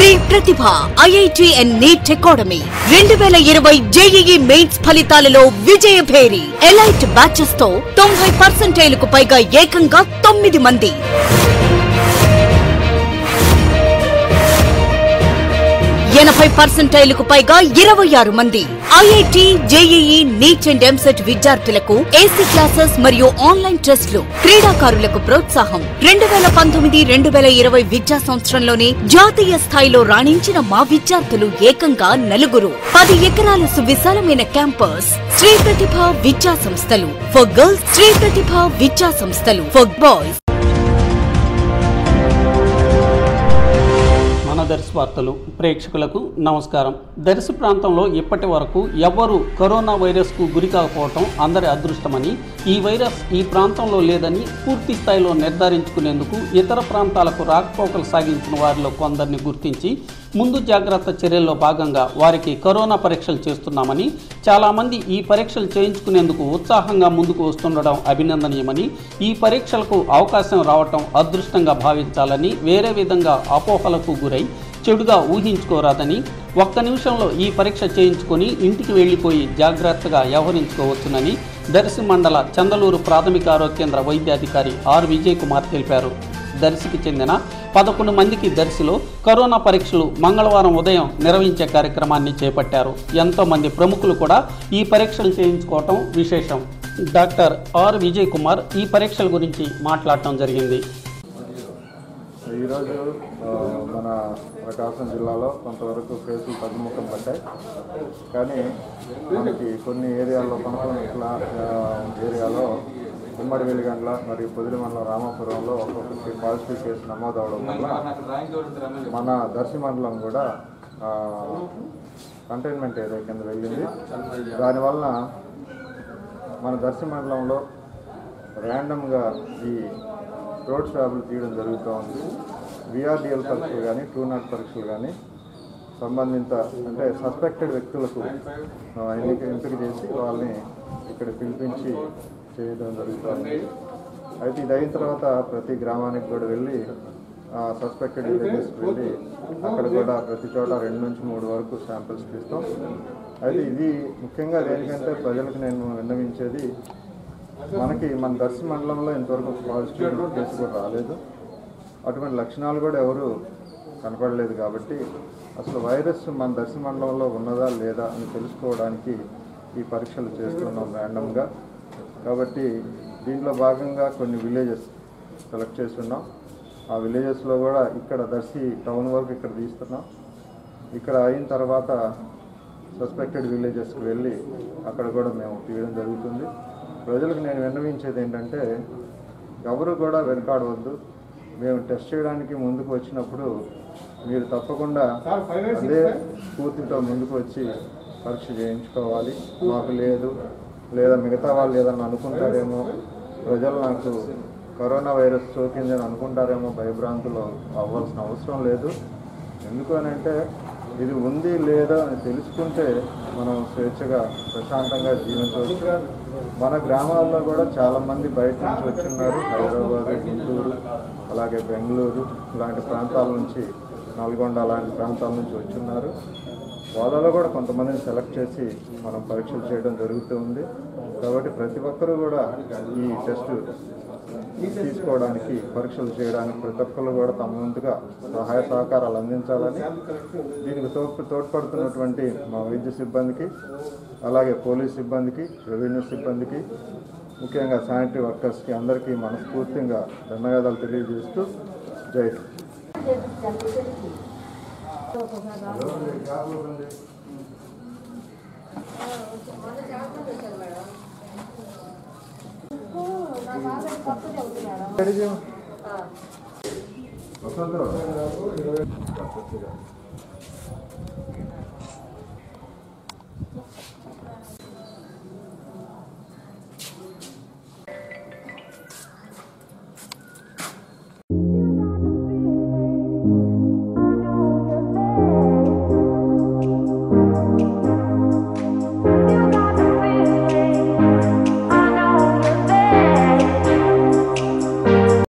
Shri Prathibha IIT and NEET academy రెండు వేల ఇరవై జేఈఈ మెయిన్స్ ఫలితాలలో విజయ భేరి ఎలైట్ బ్యాచెస్ తో తొంభై పర్సెంటేలకు పైగా ఏకంగా తొమ్మిది మంది ఎనభై పర్సెంటైలుకు పైగా ఇరవై ఆరు మంది IIT JEE NEET and EAMCET విద్యార్థులకు ఏసీ క్లాసెస్ మరియు ఆన్లైన్ టెస్టులు క్రీడాకారులకు ప్రోత్సాహం రెండు వేల పంతొమ్మిది రెండు వేల ఇరవై విద్యా సంవత్సరంలోనే జాతీయ స్థాయిలో రాణించిన మా విద్యార్థులు ఏకంగా నలుగురు పది ఎకరాల సువిశాలమైన క్యాంపస్ శ్రీ ప్రతిభ విద్యా సంస్థలు ఫర్ గర్ల్స్ శ్రీ ప్రతిభ విద్యా సంస్థలు ఫర్ బాయ్స్ మన దర్శి వార్తలు ప్రేక్షకులకు నమస్కారం దర్శి ప్రాంతంలో ఇప్పటి వరకు ఎవ్వరూ కరోనా వైరస్కు గురి కాకపోవటం అందరి అదృష్టమని ఈ వైరస్ ఈ ప్రాంతంలో లేదని పూర్తి స్థాయిలో నిర్ధారించుకునేందుకు ఇతర ప్రాంతాలకు రాకపోకలు సాగించిన వారిలో కొందరిని గుర్తించి ముందు జాగ్రత్త చర్యల్లో భాగంగా వారికి కరోనా పరీక్షలు చేస్తున్నామని చాలామంది ఈ పరీక్షలు చేయించుకునేందుకు ఉత్సాహంగా ముందుకు వస్తుండడం అభినందనీయమని ఈ పరీక్షలకు అవకాశం రావటం అదృష్టంగా భావించాలని వేరే విధంగా అపోహలకు గురై చెడుగా ఊహించుకోరాదని ఒక్క నిమిషంలో ఈ పరీక్ష చేయించుకొని ఇంటికి వెళ్ళిపోయి జాగ్రత్తగా వ్యవహరించుకోవచ్చునని దర్శి మండల చందలూరు ప్రాథమిక ఆరోగ్య కేంద్ర వైద్యాధికారి ఆర్ విజయ్ కుమార్ తెలిపారు దర్శికి చెందిన పదకొండు మందికి దర్శిలో కరోనా పరీక్షలు మంగళవారం ఉదయం నిర్వహించే కార్యక్రమాన్ని చేపట్టారు ఎంతో మంది ప్రముఖులు కూడా ఈ పరీక్షలు చేయించుకోవటం విశేషం డాక్టర్ ఆర్ విజయ్ కుమార్ ఈ పరీక్షల గురించి మాట్లాడటం జరిగింది ఈరోజు ఆ, మన ప్రకాశం జిల్లాలో కొంతవరకు కేసులు తగ్గుముఖం పట్టాయి కానీ మనకి కొన్ని ఏరియాల్లో కొనకొండ ఇట్లా ఆ, ఏరియాలో ఉమ్మడి వెలిగండ్ల మరియు పొదిలి మండలం రామాపురంలో ఒక్కొక్కటి పాజిటివ్ కేసు నమోదవడం వల్ల మన దర్శి మండలం కూడా ఆ, కంటైన్మెంట్ ఏరియా కింద వెళ్ళింది దానివల్ల మన దర్శి మండలంలో ర్యాండమ్గా ఈ రోడ్ స్వాబులు తీయడం జరుగుతూ ఉంది విఆర్డిఎల్ పరీక్షలు కానీ టూ నాట్ పరీక్షలు కానీ సంబంధిత అంటే సస్పెక్టెడ్ వ్యక్తులకు ఆ, ఎన్నిక ఎంపిక చేసి వాళ్ళని ఇక్కడ పిలిపించి చేయడం జరుగుతుంది అయితే ఇది అయిన తర్వాత ప్రతి గ్రామానికి కూడా వెళ్ళి సస్పెక్టెడ్ విలేజెస్కి వెళ్ళి అక్కడ కూడా ప్రతి చోట రెండు నుంచి మూడు వరకు శాంపిల్స్ తీస్తాం అయితే ఇది ముఖ్యంగా దేనికంటే ప్రజలకు నేను విన్నవించేది మనకి మన దర్శి మండలంలో ఇంతవరకు పాజిటివ్ కేసు కూడా రాలేదు అటువంటి లక్షణాలు కూడా ఎవరు కనపడలేదు కాబట్టి అసలు వైరస్ మన దర్శి మండలంలో ఉన్నదా లేదా అని తెలుసుకోవడానికి ఈ పరీక్షలు చేస్తున్నాం ర్యాండమ్గా కాబట్టి దీంట్లో భాగంగా కొన్ని విలేజెస్ సెలెక్ట్ చేస్తున్నాం ఆ విలేజెస్లో కూడా ఇక్కడ దర్శి టౌన్ వరకు ఇక్కడ తీస్తున్నాం ఇక్కడ అయిన తర్వాత సస్పెక్టెడ్ విలేజెస్కి వెళ్ళి అక్కడ కూడా మేము తీయడం జరుగుతుంది ప్రజలకు నేను విన్నవించేది ఏంటంటే ఎవరు కూడా వెనకాడవద్దు మేము టెస్ట్ చేయడానికి ముందుకు వచ్చినప్పుడు మీరు తప్పకుండా అదే స్ఫూర్తితో ముందుకు వచ్చి పరీక్ష చేయించుకోవాలి మాకు లేదు లేదా మిగతా వాళ్ళు ఏదన్నా అనుకుంటారేమో ప్రజలు నాకు కరోనా వైరస్ సోకిందని అనుకుంటారేమో భయభ్రాంతులు అవ్వాల్సిన అవసరం లేదు ఎందుకు అని అంటే ఇది ఉంది లేదా అని తెలుసుకుంటే మనం స్వేచ్ఛగా ప్రశాంతంగా జీవించవచ్చు మన గ్రామాల్లో కూడా చాలామంది బయట నుంచి వచ్చిన్నారు హైదరాబాద్ గుంటూరు అలాగే బెంగళూరు ఇలాంటి ప్రాంతాల నుంచి నల్గొండ అలాంటి ప్రాంతాల నుంచి వచ్చున్నారు వాళ్ళలో కూడా కొంతమందిని సెలెక్ట్ చేసి మనం పరీక్షలు చేయడం జరుగుతూ ఉంది కాబట్టి ప్రతి ఒక్కరూ కూడా ఈ టెస్ట్ తీసుకోవడానికి పరీక్షలు చేయడానికి ప్రతి ఒక్కరు కూడా తమ వంతుగా సహాయ సహకారాలు అందించాలని దీనికి తోడ్పు తోడ్పడుతున్నటువంటి మా వైద్య సిబ్బందికి అలాగే పోలీస్ సిబ్బందికి రెవెన్యూ సిబ్బందికి ముఖ్యంగా శానిటరీ వర్కర్స్కి అందరికీ మనస్ఫూర్తిగా ధన్యవాదాలు తెలియజేస్తూ జై హింద్. వసంతరావు